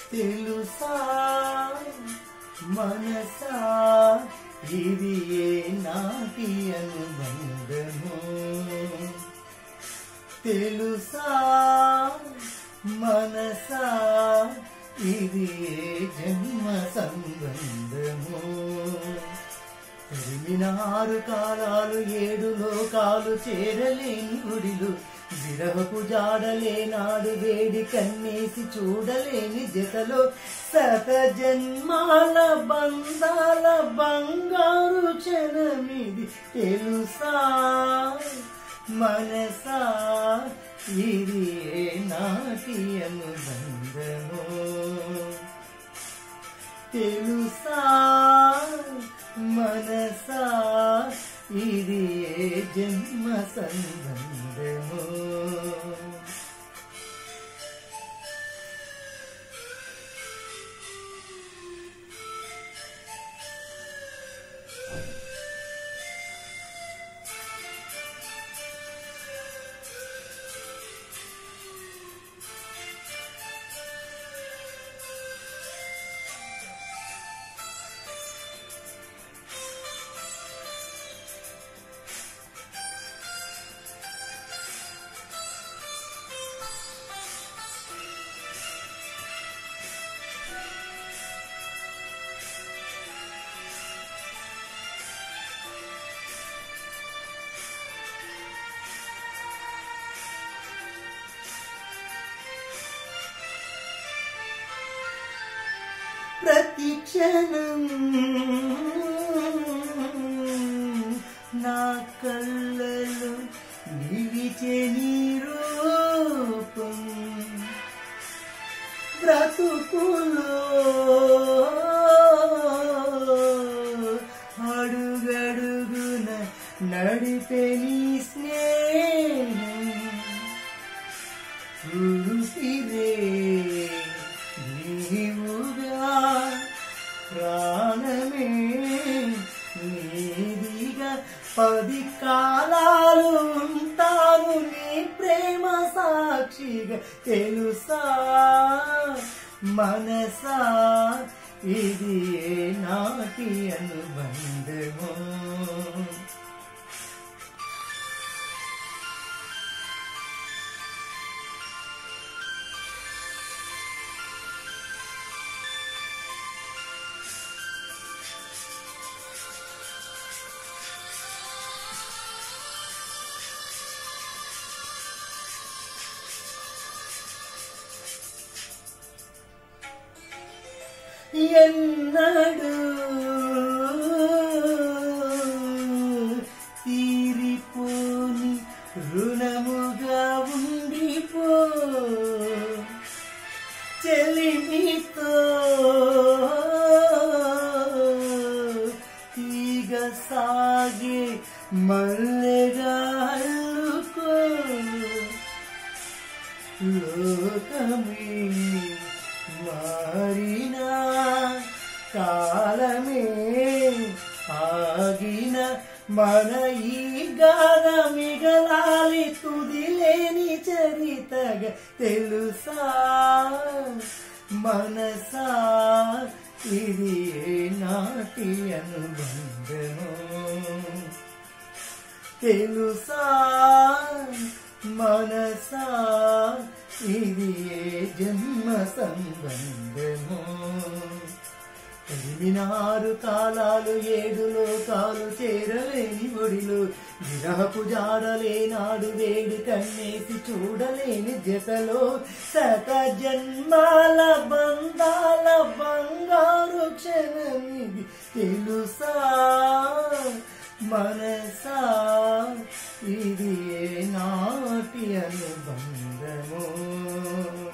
తెలుసా మనసా ఇది ఏ నాటి అనుబంధము తెలుసా మనసా ఇది ఏ జన్మ సంబంధము తరిమినారు కాలాలు ఏడు లోకాలు చేరలేని గుడిలు విరహపు జాడలేనాడు వేడి కన్నేసి చూడలేని జతలో శత జన్మాల బంధాల బంగారు క్షణమిది తెలుసా మనసా ఇది ఏ నాటి అనుబంధము తెలుసా మనసా ఇది ఏ జన్మ సంబంధము ప్రతి క్షణం నా కళ్ళలో నిలిచే నీ రూపం బ్రతుకులో అడుగడుగున నడిపే నీ స్నేహం ఊపిరే నీవుగా ప్రాణమే నీదిగా పది కాలాలు ఉంటాను నీ ప్రేమ సాక్షిగా తెలుసా మనసా ఇది ఏ నాటి అనుబంధమో ఎన్నడు తీరిపోని రుణముగా ఉండిపో చెలిమితో తీగ సాగే మల్లెగా అల్లుకో లోకమే మారినా కాలమే ఆగిన మన ఈ గాథ మిగలాలి తుది లేని చరితగా తెలుసా మనసా ఇది ఏ నాటి అనుబంధము తెలుసా మనసా ఇది ఏ జన్మ సంబంధము ఎనిమినారు కాలాలు ఏడు లోకాలు చేరలేని ఒడిలు విరహపు జాడలేనాడు వేడి కన్నేసి చూడలేని జతలో శత జన్మాల బంధాల బంగారు క్షణమిది తెలుసా మనసా ఇది ఏ నాటి అనుబంధము